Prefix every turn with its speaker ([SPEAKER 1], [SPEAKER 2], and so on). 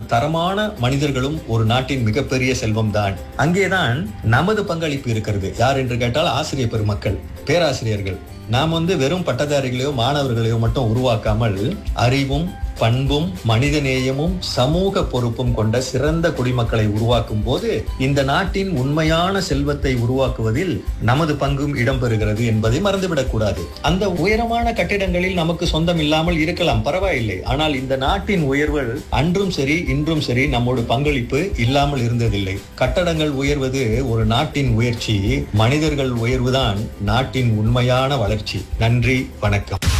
[SPEAKER 1] தரமான மனிதர்களும் ஒரு நாட்டின் மிகப்பெரிய செல்வம் தான் அங்கேதான் நமது பங்களிப்பு இருக்கிறது யார் என்று கேட்டால் ஆசிரியர் பெருமக்கள் பேராசிரியர்கள் நாம் வந்து வெறும் பட்டதாரிகளையோ மாணவர்களையோ மட்டும் உருவாக்காமல் அறிவும் பண்பும் மனிதநேயமும் சமூக பொறுப்பும் கொண்ட சிறந்த குடிமக்களை உருவாக்கும் போது இந்த நாட்டின் உண்மையான செல்வத்தை உருவாக்குவதில் நமது பங்கும் இடம்பெறுகிறது என்பதை மறந்துவிடக் கூடாது அந்த உயரமான கட்டிடங்களில் நமக்கு சொந்தம் இல்லாமல் இருக்கலாம் பரவாயில்லை ஆனால் இந்த நாட்டின் உயர்வுகள் அன்றும் சரி இன்றும் சரி நம்மோட பங்களிப்பு இல்லாமல் இருந்ததில்லை கட்டடங்கள் உயர்வது ஒரு நாட்டின் உயர்ச்சி மனிதர்கள் உயர்வுதான் நாட்டின் உண்மையான வளர்ச்சி நன்றி வணக்கம்